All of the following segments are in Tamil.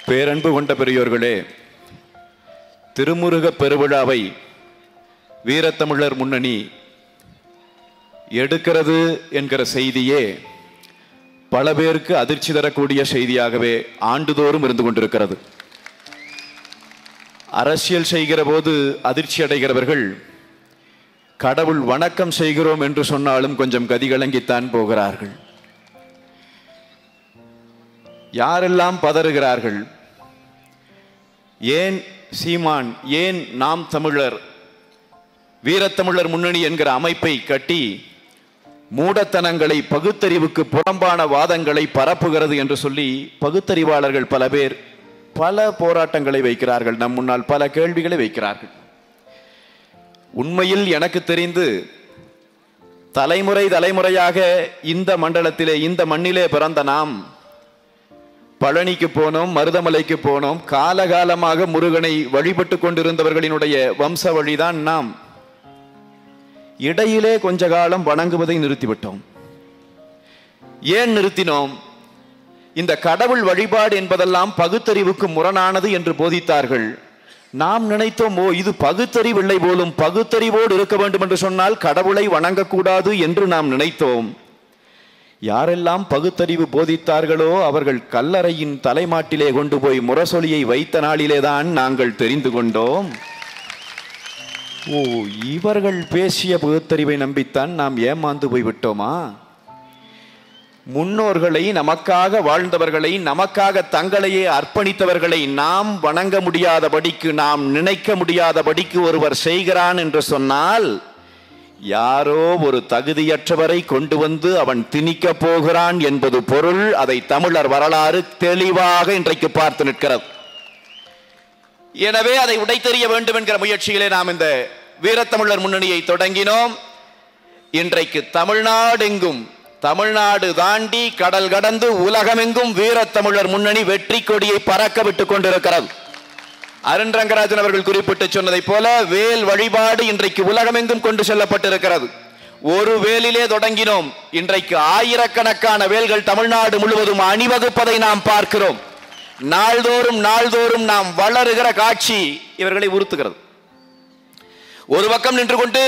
பேரன்பு கொண்ட பெரியோர்களே திருமுருக பெருவிழாவை வீரத்தமிழர் முன்னணி எடுக்கிறது என்கிற செய்தியே பல பேருக்கு அதிர்ச்சி தரக்கூடிய செய்தியாகவே ஆண்டுதோறும் இருந்து கொண்டிருக்கிறது அரசியல் செய்கிற போது அதிர்ச்சி அடைகிறவர்கள் கடவுள் வணக்கம் செய்கிறோம் என்று சொன்னாலும் கொஞ்சம் கதிகலங்கித்தான் போகிறார்கள் யாரெல்லாம் பதறுகிறார்கள் ஏன் சீமான் ஏன் நாம் தமிழர் வீரத்தமிழர் முன்னணி என்கிற அமைப்பை கட்டி மூடத்தனங்களை பகுத்தறிவுக்கு புறம்பான வாதங்களை பரப்புகிறது என்று சொல்லி பகுத்தறிவாளர்கள் பல பேர் பல போராட்டங்களை வைக்கிறார்கள் நம் முன்னால் பல கேள்விகளை வைக்கிறார்கள் உண்மையில் எனக்கு தெரிந்து தலைமுறை தலைமுறையாக இந்த மண்டலத்திலே இந்த மண்ணிலே பிறந்த நாம் பழனிக்கு போனோம் மருதமலைக்கு போனோம் காலகாலமாக முருகனை வழிபட்டு கொண்டிருந்தவர்களினுடைய வம்ச வழிதான் நாம் இடையிலே கொஞ்ச காலம் வணங்குவதை நிறுத்திவிட்டோம் ஏன் நிறுத்தினோம் இந்த கடவுள் வழிபாடு என்பதெல்லாம் பகுத்தறிவுக்கு முரணானது என்று போதித்தார்கள் நாம் நினைத்தோம் ஓ இது பகுத்தறிவில்லை போலும் பகுத்தறிவோடு இருக்க வேண்டும் என்று சொன்னால் கடவுளை வணங்கக்கூடாது என்று நாம் நினைத்தோம் யாரெல்லாம் பகுத்தறிவு போதித்தார்களோ அவர்கள் கல்லறையின் தலைமாட்டிலே கொண்டு போய் முரசொலியை வைத்த நாளிலேதான் நாங்கள் தெரிந்து கொண்டோம் ஓ இவர்கள் பேசிய பகுத்தறிவை நம்பித்தான் நாம் ஏமாந்து போய்விட்டோமா முன்னோர்களை நமக்காக வாழ்ந்தவர்களை நமக்காக தங்களையே அர்ப்பணித்தவர்களை நாம் வணங்க முடியாதபடிக்கு நாம் நினைக்க முடியாதபடிக்கு ஒருவர் செய்கிறான் என்று சொன்னால் யாரோ ஒரு தகுதியற்றவரை கொண்டு வந்து அவன் திணிக்க போகிறான் என்பது பொருள் அதை தமிழர் வரலாறு தெளிவாக இன்றைக்கு பார்த்து நிற்கிறது எனவே அதை உடைத்தெறிய வேண்டும் என்கிற முயற்சியிலே நாம் இந்த வீரத்தமிழர் முன்னணியை தொடங்கினோம் இன்றைக்கு தமிழ்நாடெங்கும் தமிழ்நாடு தாண்டி கடல் கடந்து உலகமெங்கும் வீரத்தமிழர் முன்னணி வெற்றி கொடியை பறக்க விட்டுக் கொண்டிருக்கிறது அருண் ரங்கராஜன் அவர்கள் குறிப்பிட்டு சொன்னதைப் போல வேல் வழிபாடு இன்றைக்கு உலகமெங்கும் கொண்டு செல்லப்பட்டிருக்கிறது ஒரு வேலிலே தொடங்கினோம் இன்றைக்கு ஆயிரக்கணக்கான வேல்கள் தமிழ்நாடு முழுவதும் அணிவகுப்பதை நாம் பார்க்கிறோம் நாள்தோறும் நாள்தோறும் நாம் வளருகிற காட்சி இவர்களை உறுத்துகிறது ஒரு பக்கம் நின்று கொண்டு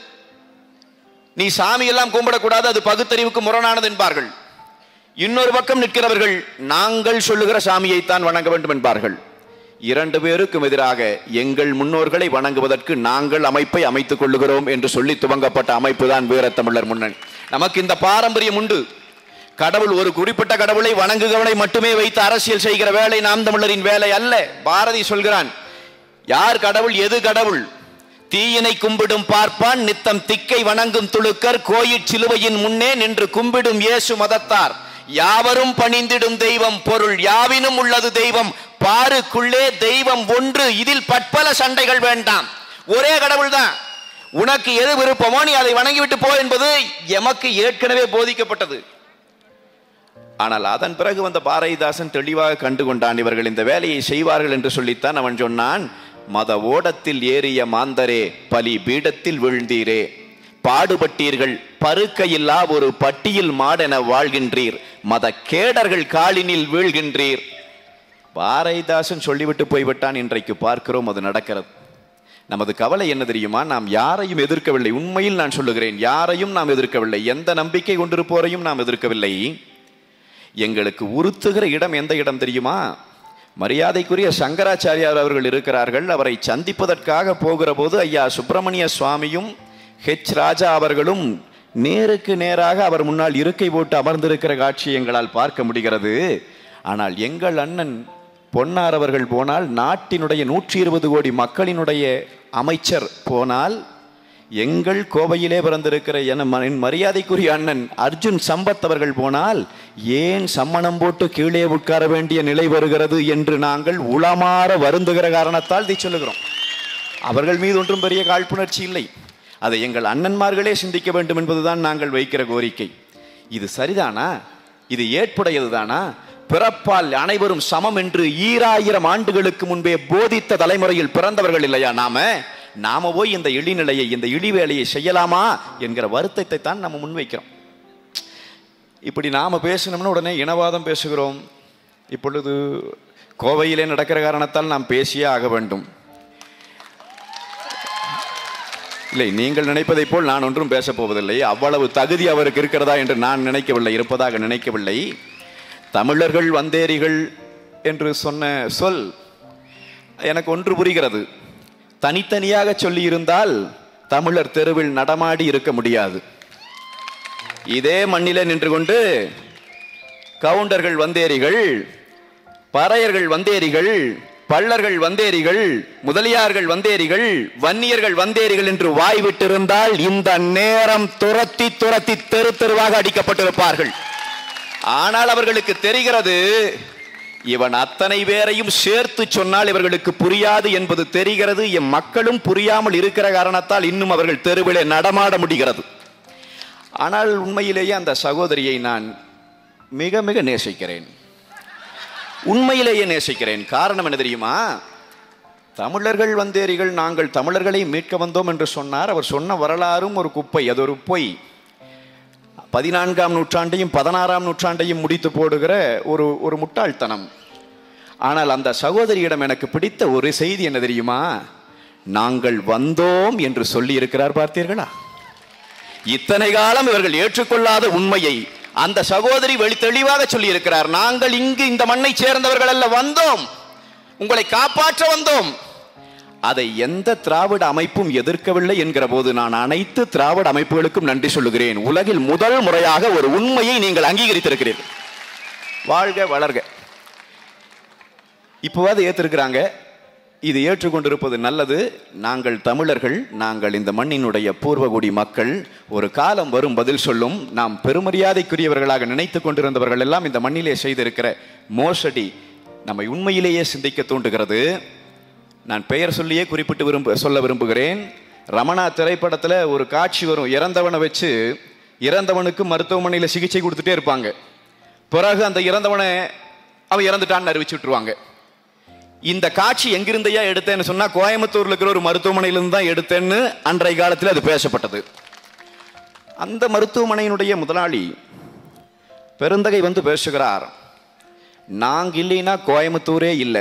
நீ சாமி எல்லாம் கும்பிடக்கூடாது அது பகுத்தறிவுக்கு முரணானது என்பார்கள் இன்னொரு பக்கம் நிற்கிறவர்கள் நாங்கள் சொல்லுகிற சாமியைத்தான் வணங்க வேண்டும் என்பார்கள் இரண்டு பேருக்கும் எதிராக எங்கள் முன்னோர்களை வணங்குவதற்கு நாங்கள் அமைப்பை அமைத்துக் கொள்ளுகிறோம் என்று சொல்லி துவங்கப்பட்ட அமைப்பு தான் வீரத்தமிழர் முன்னணி நமக்கு இந்த பாரம்பரியம் உண்டு கடவுள் ஒரு குறிப்பிட்ட கடவுளை வணங்குகிறவனை மட்டுமே வைத்து அரசியல் செய்கிற வேலை நாம் தமிழரின் வேலை அல்ல பாரதி சொல்கிறான் யார் கடவுள் எது கடவுள் தீயினை கும்பிடும் பார்ப்பான் நித்தம் திக்கை வணங்கும் துளுக்கர் கோயிற் சிலுவையின் முன்னே நின்று கும்பிடும் இயேசு மதத்தார் யாவரும் பணிந்திடும் தெய்வம் பொருள் யாவினும் உள்ளது தெய்வம் பாருக்குள்ளே தெய்வம் ஒன்று இதில் பற்பல சண்டைகள் வேண்டாம் ஒரே கடவுள் தான் உனக்கு எது விருப்பமோ நீ அதை வணங்கிவிட்டு போ என்பது எமக்கு ஏற்கனவே போதிக்கப்பட்டது ஆனால் அதன் பிறகு வந்த பாரதிதாசன் தெளிவாக கண்டு கொண்டான் இவர்கள் இந்த வேலையை செய்வார்கள் என்று சொல்லித்தான் அவன் சொன்னான் மத ஓடத்தில் ஏறிய மாந்தரே பலி பீடத்தில் விழுந்தீரே பாடுபட்டீர்கள் பருக்கையில்லா ஒரு பட்டியில் மாடென வாழ்கின்றீர் மத கேடர்கள் காலினில் வீழ்கின்றீர் பாரதிதாசன் சொல்லிவிட்டு போய்விட்டான் இன்றைக்கு பார்க்கிறோம் அது நடக்கிறது நமது கவலை என்ன தெரியுமா நாம் யாரையும் எதிர்க்கவில்லை உண்மையில் நான் சொல்லுகிறேன் யாரையும் நாம் எதிர்க்கவில்லை எந்த நம்பிக்கை கொண்டிருப்போரையும் நாம் எதிர்க்கவில்லை எங்களுக்கு உறுத்துகிற இடம் எந்த இடம் தெரியுமா மரியாதைக்குரிய சங்கராச்சாரியார் அவர்கள் இருக்கிறார்கள் அவரை சந்திப்பதற்காக போகிற போது ஐயா சுப்பிரமணிய சுவாமியும் ஹெச் ராஜா அவர்களும் நேருக்கு நேராக அவர் முன்னால் இருக்கை போட்டு அமர்ந்திருக்கிற காட்சி எங்களால் பார்க்க முடிகிறது ஆனால் எங்கள் அண்ணன் பொன்னார் அவர்கள் போனால் நாட்டினுடைய நூற்றி இருபது கோடி மக்களினுடைய அமைச்சர் போனால் எங்கள் கோவையிலே பிறந்திருக்கிற என என் மரியாதைக்குரிய அண்ணன் அர்ஜுன் சம்பத் அவர்கள் போனால் ஏன் சம்மணம் போட்டு கீழே உட்கார வேண்டிய நிலை வருகிறது என்று நாங்கள் உளமாற வருந்துகிற காரணத்தால் இதை சொல்லுகிறோம் அவர்கள் மீது ஒன்றும் பெரிய காழ்ப்புணர்ச்சி இல்லை அதை எங்கள் அண்ணன்மார்களே சிந்திக்க வேண்டும் என்பதுதான் நாங்கள் வைக்கிற கோரிக்கை இது சரிதானா இது ஏற்புடையது தானா பிறப்பால் அனைவரும் சமம் என்று ஈராயிரம் ஆண்டுகளுக்கு முன்பே போதித்த தலைமுறையில் பிறந்தவர்கள் இல்லையா நாம நாம போய் இந்த இழிநிலையை இந்த இழிவேலையை செய்யலாமா என்கிற வருத்தத்தை தான் நம்ம முன்வைக்கிறோம் இப்படி நாம பேசணும்னு உடனே இனவாதம் பேசுகிறோம் இப்பொழுது கோவையிலே நடக்கிற காரணத்தால் நாம் பேசியே ஆக வேண்டும் இல்லை நீங்கள் நினைப்பதைப் போல் நான் ஒன்றும் பேசப் போவதில்லை அவ்வளவு தகுதி அவருக்கு இருக்கிறதா என்று நான் நினைக்கவில்லை இருப்பதாக நினைக்கவில்லை தமிழர்கள் வந்தேரிகள் என்று சொன்ன சொல் எனக்கு ஒன்று புரிகிறது தனித்தனியாக சொல்லியிருந்தால் தமிழர் தெருவில் நடமாடி இருக்க முடியாது இதே மண்ணிலே நின்று கொண்டு கவுண்டர்கள் வந்தேரிகள் பறையர்கள் வந்தேரிகள் பள்ளர்கள் வந்தேரிகள் முதலியார்கள் வந்தேரிகள் வன்னியர்கள் வந்தேரிகள் என்று வாய் விட்டிருந்தால் இந்த நேரம் துரத்தி துரத்தி தெரு தெருவாக அடிக்கப்பட்டிருப்பார்கள் ஆனால் அவர்களுக்கு தெரிகிறது இவன் அத்தனை பேரையும் சேர்த்து சொன்னால் இவர்களுக்கு புரியாது என்பது தெரிகிறது என் மக்களும் புரியாமல் இருக்கிற காரணத்தால் இன்னும் அவர்கள் தெருவிலே நடமாட முடிகிறது ஆனால் உண்மையிலேயே அந்த சகோதரியை நான் மிக மிக நேசிக்கிறேன் உண்மையிலேயே நேசிக்கிறேன் காரணம் என்ன தெரியுமா தமிழர்கள் வந்தேரிகள் நாங்கள் தமிழர்களை மீட்க வந்தோம் என்று சொன்னார் அவர் சொன்ன வரலாறும் ஒரு குப்பை அது ஒரு பொய் பதினான்காம் நூற்றாண்டையும் பதினாறாம் நூற்றாண்டையும் முடித்து போடுகிற ஒரு ஒரு முட்டாள்தனம் ஆனால் அந்த சகோதரியிடம் எனக்கு பிடித்த ஒரு செய்தி என்ன தெரியுமா நாங்கள் வந்தோம் என்று சொல்லி இருக்கிறார் பார்த்தீர்களா இத்தனை காலம் இவர்கள் ஏற்றுக்கொள்ளாத உண்மையை அந்த சகோதரி வெளி தெளிவாக சொல்லி இருக்கிறார் நாங்கள் இங்கு இந்த மண்ணை சேர்ந்தவர்கள் அல்ல வந்தோம் உங்களை காப்பாற்ற வந்தோம் அதை எந்த திராவிட அமைப்பும் எதிர்க்கவில்லை என்கிற போது நான் அனைத்து திராவிட அமைப்புகளுக்கும் நன்றி சொல்லுகிறேன் உலகில் முதல் முறையாக ஒரு உண்மையை நீங்கள் அங்கீகரித்திருக்கிறீர்கள் வாழ்க வளர்க இப்போவாது ஏற்றிருக்கிறாங்க இது ஏற்றுக்கொண்டிருப்பது நல்லது நாங்கள் தமிழர்கள் நாங்கள் இந்த மண்ணினுடைய பூர்வகுடி மக்கள் ஒரு காலம் வரும் பதில் சொல்லும் நாம் பெருமரியாதைக்குரியவர்களாக நினைத்து கொண்டிருந்தவர்கள் எல்லாம் இந்த மண்ணிலே செய்திருக்கிற மோசடி நம்மை உண்மையிலேயே சிந்திக்க தூண்டுகிறது நான் பெயர் சொல்லியே குறிப்பிட்டு விரும்ப சொல்ல விரும்புகிறேன் ரமணா திரைப்படத்தில் ஒரு காட்சி வரும் இறந்தவனை வச்சு இறந்தவனுக்கு மருத்துவமனையில் சிகிச்சை கொடுத்துட்டே இருப்பாங்க பிறகு அந்த இறந்தவனை அவன் இறந்துட்டான்னு அறிவிச்சு விட்டுருவாங்க இந்த காட்சி எங்கிருந்தையா எடுத்தேன்னு சொன்னா கோயம்புத்தூர்ல இருக்கிற ஒரு மருத்துவமனையிலிருந்து தான் எடுத்தேன்னு அன்றைய காலத்தில் அது பேசப்பட்டது அந்த மருத்துவமனையினுடைய முதலாளி பெருந்தகை வந்து பேசுகிறார் நாங்க இல்லைன்னா கோயம்புத்தூரே இல்லை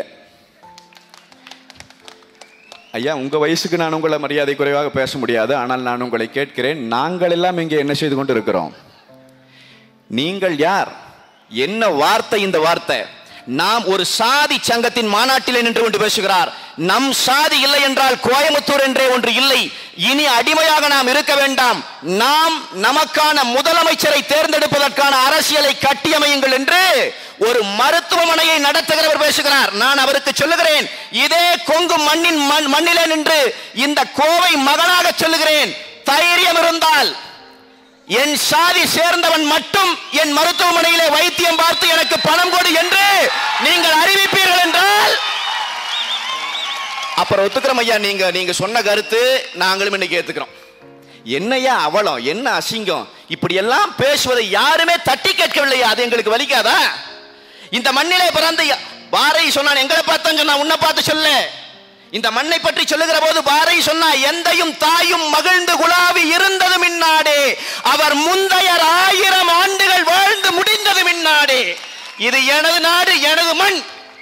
ஐயா உங்க வயசுக்கு நான் உங்களை மரியாதை குறைவாக பேச முடியாது ஆனால் நான் உங்களை கேட்கிறேன் நாங்கள் எல்லாம் இங்கே என்ன செய்து கொண்டு இருக்கிறோம் நீங்கள் யார் என்ன வார்த்தை இந்த வார்த்தை நாம் ஒரு சாதி சங்கத்தின் மாநாட்டிலே நின்று கொண்டு பேசுகிறார் நம் சாதி இல்லை என்றால் கோயம்புத்தூர் என்றே ஒன்று இல்லை இனி அடிமையாக நாம் இருக்க வேண்டாம் நாம் நமக்கான முதலமைச்சரை தேர்ந்தெடுப்பதற்கான அரசியலை கட்டியமையுங்கள் என்று ஒரு மருத்துவமனையை நடத்துகிறவர் பேசுகிறார் நான் அவருக்கு சொல்லுகிறேன் இதே கொங்கு மண்ணின் மண் மண்ணிலே நின்று இந்த கோவை மகனாக சொல்லுகிறேன் தைரியம் இருந்தால் என் சாதி சேர்ந்தவன் மட்டும் என் மருத்துவமனையிலே வைத்தியம் பார்த்து எனக்கு பணம் கொடு என்று நீங்கள் அறிவிப்பீர்கள் என்றால் அப்புறம் ஒத்துக்கிறோம் ஐயா நீங்க நீங்க சொன்ன கருத்து நாங்களும் இன்னைக்கு ஏத்துக்கிறோம் என்னையா அவலம் என்ன அசிங்கம் இப்படி எல்லாம் பேசுவதை யாருமே தட்டி கேட்கவில்லையா அது எங்களுக்கு வலிக்காதா இந்த மண்ணிலே பிறந்த யா- பாரதி சொன்னான் எங்களை பார்த்தா சொன்னா உன்னை பார்த்து சொல்ல இந்த மண்ணை பற்றி சொல்லுகிற போது பாரதி சொன்னா எந்தையும் தாயும் மகிழ்ந்து குலாவி இருந்தது மின்னாடே அவர் முந்தையர் ஆயிரம் ஆண்டுகள் வாழ்ந்து முடிந்தது மின்னாடே இது எனது நாடு எனது மண்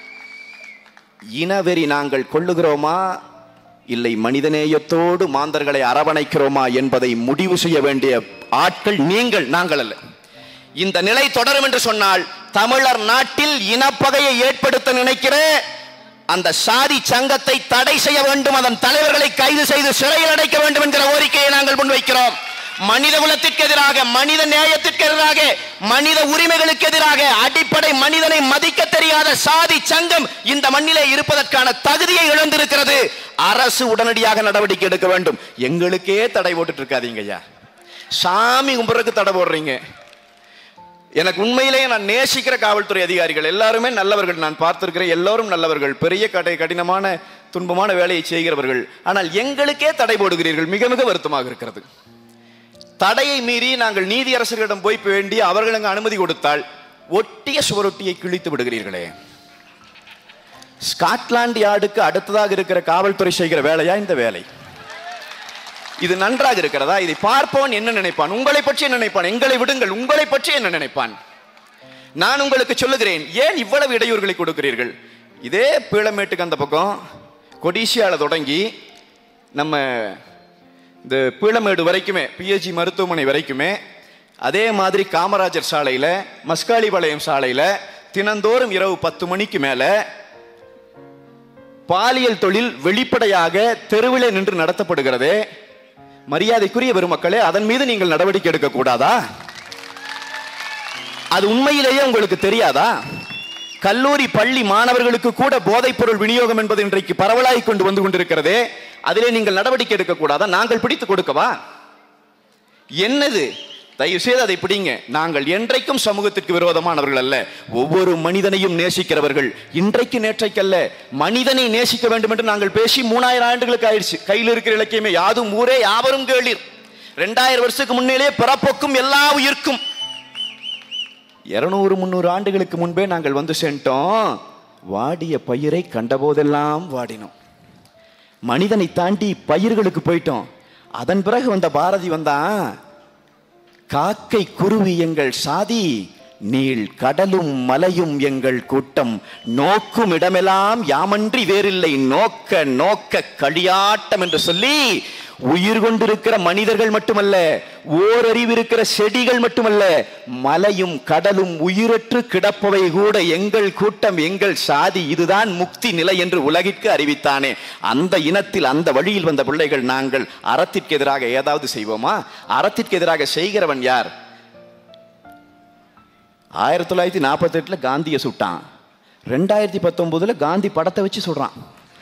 இனவெறி நாங்கள் கொள்ளுகிறோமா இல்லை மனிதநேயத்தோடு மாந்தர்களை அரவணைக்கிறோமா என்பதை முடிவு செய்ய வேண்டிய ஆட்கள் நீங்கள் நாங்கள் அல்ல இந்த நிலை தொடரும் என்று சொன்னால் தமிழர் நாட்டில் இனப்பகையை ஏற்படுத்த நினைக்கிற அந்த சாதி சங்கத்தை தடை செய்ய வேண்டும் அதன் தலைவர்களை கைது செய்து சிறையில் அடைக்க வேண்டும் என்கிற கோரிக்கையை நாங்கள் முன்வைக்கிறோம் மனித குலத்திற்கு எதிராக மனித நேயத்திற்கு எதிராக மனித உரிமைகளுக்கு எதிராக அடிப்படை மனிதனை மதிக்க தெரியாத சாதி சங்கம் இந்த மண்ணிலே இருப்பதற்கான தகுதியை இழந்திருக்கிறது அரசு உடனடியாக நடவடிக்கை எடுக்க வேண்டும் எங்களுக்கே தடை போட்டுட்டு இருக்காதீங்க ஐயா சாமி கும்பிட்றதுக்கு தடை போடுறீங்க எனக்கு உண்மையிலேயே நான் நேசிக்கிற காவல்துறை அதிகாரிகள் எல்லாருமே நல்லவர்கள் நான் பார்த்திருக்கிறேன் எல்லாரும் நல்லவர்கள் பெரிய கடை கடினமான துன்பமான வேலையை செய்கிறவர்கள் ஆனால் எங்களுக்கே தடை போடுகிறீர்கள் மிக மிக வருத்தமாக இருக்கிறது தடையை மீறி நாங்கள் நீதியரசர்களிடம் போய் வேண்டி அவர்கள் அங்கு அனுமதி கொடுத்தால் ஒட்டிய சுவரொட்டியை கிழித்து விடுகிறீர்களே ஸ்காட்லாந்து யார்டுக்கு அடுத்ததாக இருக்கிற காவல்துறை செய்கிற வேலையா இந்த வேலை இது நன்றாக இருக்கிறதா இதை பார்ப்பவன் என்ன நினைப்பான் உங்களை பற்றி என்ன நினைப்பான் எங்களை விடுங்கள் உங்களை பற்றி என்ன நினைப்பான் நான் உங்களுக்கு சொல்லுகிறேன் ஏன் இவ்வளவு இடையூறுகளை கொடுக்கிறீர்கள் இதே பீளமேட்டுக்கு அந்த பக்கம் கொடிசியால தொடங்கி நம்ம இந்த பீளமேடு வரைக்குமே பிஹெச்சி மருத்துவமனை வரைக்குமே அதே மாதிரி காமராஜர் சாலையில் மஸ்காலிபாளையம் சாலையில் தினந்தோறும் இரவு பத்து மணிக்கு மேலே பாலியல் தொழில் வெளிப்படையாக தெருவிலே நின்று நடத்தப்படுகிறதே மரியாதைக்குரிய பெருமக்களே அதன் மீது நீங்கள் நடவடிக்கை எடுக்க கூடாதா அது உண்மையிலேயே உங்களுக்கு தெரியாதா கல்லூரி பள்ளி மாணவர்களுக்கு கூட போதைப் பொருள் விநியோகம் என்பது இன்றைக்கு பரவலாய் கொண்டு வந்து கொண்டிருக்கிறதே அதிலே நீங்கள் நடவடிக்கை எடுக்க கூடாதா நாங்கள் பிடித்து கொடுக்கவா என்னது தயவு செய்து அதை பிடிங்க நாங்கள் என்றைக்கும் சமூகத்திற்கு விரோதமானவர்கள் அல்ல ஒவ்வொரு மனிதனையும் நேசிக்கிறவர்கள் இன்றைக்கு நேற்றைக்கல்ல மனிதனை நேசிக்க வேண்டும் என்று நாங்கள் பேசி மூணாயிரம் ஆண்டுகளுக்கு ஆயிடுச்சு கையில் இருக்கிற இலக்கியமே யாதும் ஊரே யாவரும் கேளீர் ரெண்டாயிரம் வருஷத்துக்கு முன்னேலே பிறப்புக்கும் எல்லா உயிர்க்கும் இருநூறு முந்நூறு ஆண்டுகளுக்கு முன்பே நாங்கள் வந்து சென்றோம் வாடிய பயிரை கண்டபோதெல்லாம் வாடினோம் மனிதனை தாண்டி பயிர்களுக்கு போயிட்டோம் அதன் பிறகு வந்த பாரதி வந்தான் காக்கை குருவி எங்கள் சாதி நீள் கடலும் மலையும் எங்கள் கூட்டம் நோக்கும் இடமெல்லாம் யாமன்றி வேறில்லை நோக்க நோக்க களியாட்டம் என்று சொல்லி உயிர் கொண்டிருக்கிற மனிதர்கள் மட்டுமல்ல ஓரறிவு இருக்கிற செடிகள் மட்டுமல்ல மலையும் கடலும் உயிரற்று கிடப்பவை கூட எங்கள் கூட்டம் எங்கள் சாதி இதுதான் முக்தி நிலை என்று உலகிற்கு அறிவித்தானே அந்த இனத்தில் அந்த வழியில் வந்த பிள்ளைகள் நாங்கள் அறத்திற்கு எதிராக ஏதாவது செய்வோமா அறத்திற்கு எதிராக செய்கிறவன் யார் ஆயிரத்தி தொள்ளாயிரத்தி நாற்பத்தி எட்டுல காந்தியை சுட்டான் ரெண்டாயிரத்தி பத்தொன்பதுல காந்தி படத்தை வச்சு சொல்றான்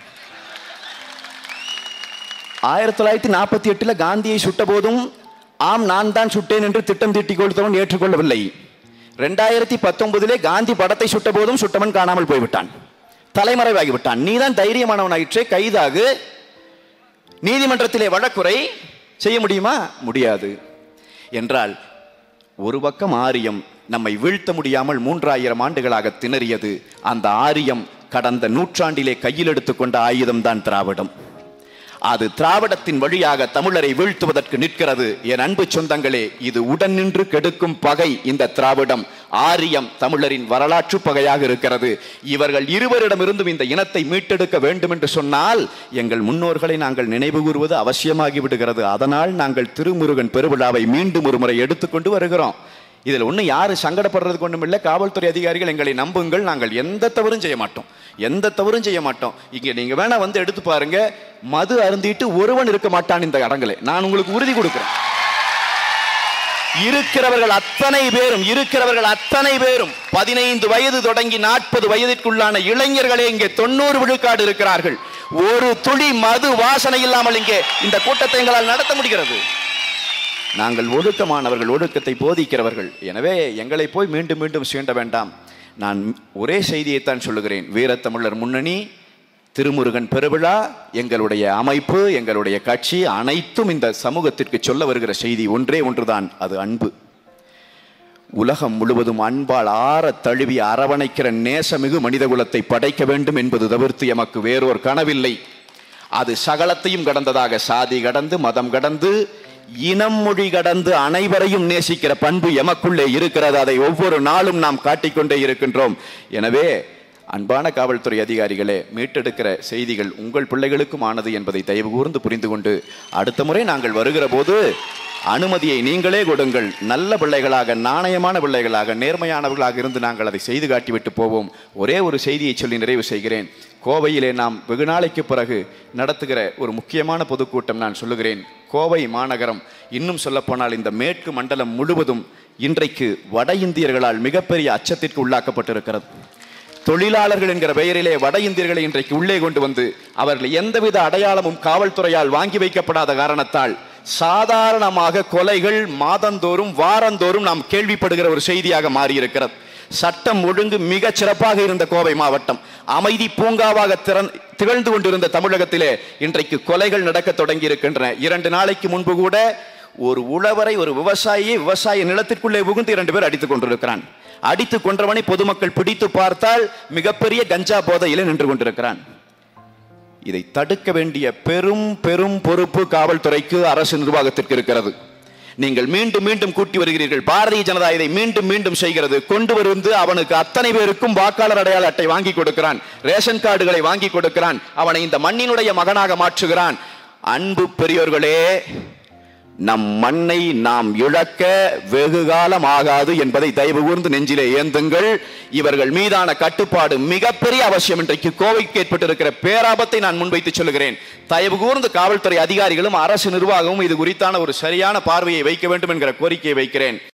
ஆயிரத்தி தொள்ளாயிரத்தி நாற்பத்தி எட்டுல காந்தியை சுட்ட போதும் ஆம் நான் தான் சுட்டேன் என்று திட்டம் தீட்டிக் கொடுத்தவன் ஏற்றுக்கொள்ளவில்லை ரெண்டாயிரத்தி பத்தொன்பதிலே காந்தி படத்தை சுட்ட போதும் சுட்டவன் காணாமல் போய்விட்டான் தலைமறைவாகி விட்டான் நீதான் தைரியமானவனாயிற்றே கைதாகு நீதிமன்றத்திலே வழக்குரை செய்ய முடியுமா முடியாது என்றால் ஒரு பக்கம் ஆரியம் நம்மை வீழ்த்த முடியாமல் மூன்றாயிரம் ஆண்டுகளாக திணறியது அந்த ஆரியம் கடந்த நூற்றாண்டிலே கையில் எடுத்துக்கொண்ட ஆயுதம்தான் திராவிடம் அது திராவிடத்தின் வழியாக தமிழரை வீழ்த்துவதற்கு நிற்கிறது என் அன்பு சொந்தங்களே இது உடன் நின்று கெடுக்கும் பகை இந்த திராவிடம் ஆரியம் தமிழரின் வரலாற்று பகையாக இருக்கிறது இவர்கள் இருவரிடமிருந்தும் இந்த இனத்தை மீட்டெடுக்க வேண்டும் என்று சொன்னால் எங்கள் முன்னோர்களை நாங்கள் நினைவு கூறுவது அவசியமாகி விடுகிறது அதனால் நாங்கள் திருமுருகன் பெருவிழாவை மீண்டும் ஒரு முறை எடுத்துக்கொண்டு வருகிறோம் இதில் ஒன்றும் யாரும் சங்கடப்படுறதுக்கு ஒன்றும் இல்லை காவல்துறை அதிகாரிகள் எங்களை நம்புங்கள் நாங்கள் எந்த தவறும் செய்ய மாட்டோம் எந்த தவறும் செய்ய மாட்டோம் இங்கே நீங்கள் வேணா வந்து எடுத்து பாருங்க மது அருந்திட்டு ஒருவன் இருக்க மாட்டான் இந்த இடங்களே நான் உங்களுக்கு உறுதி கொடுக்கிறேன் இருக்கிறவர்கள் அத்தனை பேரும் இருக்கிறவர்கள் அத்தனை பேரும் பதினைந்து வயது தொடங்கி நாற்பது வயதிற்குள்ளான இளைஞர்களே இங்கே தொண்ணூறு விழுக்காடு இருக்கிறார்கள் ஒரு துளி மது வாசனை இல்லாமல் இங்கே இந்த கூட்டத்தை எங்களால் நடத்த முடிகிறது நாங்கள் ஒழுக்கமானவர்கள் ஒழுக்கத்தை போதிக்கிறவர்கள் எனவே எங்களை போய் மீண்டும் மீண்டும் சீண்ட வேண்டாம் நான் ஒரே செய்தியைத்தான் சொல்லுகிறேன் வீரத்தமிழர் முன்னணி திருமுருகன் பெருவிழா எங்களுடைய அமைப்பு எங்களுடைய கட்சி அனைத்தும் இந்த சமூகத்திற்கு சொல்ல வருகிற செய்தி ஒன்றே ஒன்றுதான் அது அன்பு உலகம் முழுவதும் அன்பால் ஆற தழுவி அரவணைக்கிற நேசமிகு மனிதகுலத்தை படைக்க வேண்டும் என்பது தவிர்த்து எமக்கு வேறொரு கனவில்லை அது சகலத்தையும் கடந்ததாக சாதி கடந்து மதம் கடந்து இனம் மொழி கடந்து அனைவரையும் நேசிக்கிற பண்பு எமக்குள்ளே இருக்கிறது அதை ஒவ்வொரு நாளும் நாம் காட்டிக்கொண்டே இருக்கின்றோம் எனவே அன்பான காவல்துறை அதிகாரிகளே மீட்டெடுக்கிற செய்திகள் உங்கள் பிள்ளைகளுக்கும் ஆனது என்பதை தயவு கூர்ந்து புரிந்து கொண்டு அடுத்த முறை நாங்கள் வருகிற போது அனுமதியை நீங்களே கொடுங்கள் நல்ல பிள்ளைகளாக நாணயமான பிள்ளைகளாக நேர்மையானவர்களாக இருந்து நாங்கள் அதை செய்து காட்டிவிட்டு போவோம் ஒரே ஒரு செய்தியை சொல்லி நிறைவு செய்கிறேன் கோவையிலே நாம் வெகு நாளைக்கு பிறகு நடத்துகிற ஒரு முக்கியமான பொதுக்கூட்டம் நான் சொல்லுகிறேன் கோவை மாநகரம் இன்னும் சொல்லப்போனால் இந்த மேற்கு மண்டலம் முழுவதும் இன்றைக்கு வட இந்தியர்களால் மிகப்பெரிய அச்சத்திற்கு உள்ளாக்கப்பட்டிருக்கிறது தொழிலாளர்கள் என்கிற பெயரிலே வட இந்தியர்களை இன்றைக்கு உள்ளே கொண்டு வந்து அவர்கள் எந்தவித அடையாளமும் காவல்துறையால் வாங்கி வைக்கப்படாத காரணத்தால் சாதாரணமாக கொலைகள் மாதந்தோறும் வாரந்தோறும் நாம் கேள்விப்படுகிற ஒரு செய்தியாக மாறியிருக்கிறது சட்டம் ஒழுங்கு மிகச் சிறப்பாக இருந்த கோவை மாவட்டம் அமைதி பூங்காவாக திறன் திகழ்ந்து கொண்டிருந்த தமிழகத்திலே இன்றைக்கு கொலைகள் நடக்க தொடங்கி இருக்கின்றன இரண்டு நாளைக்கு முன்பு கூட ஒரு உழவரை ஒரு விவசாயியை விவசாய நிலத்திற்குள்ளே புகுந்து இரண்டு பேர் அடித்துக் கொண்டிருக்கிறான் அடித்து கொன்றவனை பொதுமக்கள் பிடித்து பார்த்தால் மிகப்பெரிய கஞ்சா போதையிலே நின்று கொண்டிருக்கிறான் இதை தடுக்க வேண்டிய பெரும் பெரும் பொறுப்பு காவல்துறைக்கு அரசு நிர்வாகத்திற்கு இருக்கிறது நீங்கள் மீண்டும் மீண்டும் கூட்டி வருகிறீர்கள் பாரதிய ஜனதா இதை மீண்டும் மீண்டும் செய்கிறது கொண்டு வந்து அவனுக்கு அத்தனை பேருக்கும் வாக்காளர் அடையாள அட்டை வாங்கி கொடுக்கிறான் ரேஷன் கார்டுகளை வாங்கி கொடுக்கிறான் அவனை இந்த மண்ணினுடைய மகனாக மாற்றுகிறான் அன்பு பெரியோர்களே நம் மண்ணை நாம் இழக்க வெகு காலம் ஆகாது என்பதை தயவு கூர்ந்து நெஞ்சிலே ஏந்துங்கள் இவர்கள் மீதான கட்டுப்பாடு மிகப்பெரிய அவசியம் இன்றைக்கு கோவைக்கு ஏற்பட்டிருக்கிற பேராபத்தை நான் முன்வைத்து சொல்லுகிறேன் தயவு கூர்ந்து காவல்துறை அதிகாரிகளும் அரசு நிர்வாகமும் இது குறித்தான ஒரு சரியான பார்வையை வைக்க வேண்டும் என்கிற கோரிக்கையை வைக்கிறேன்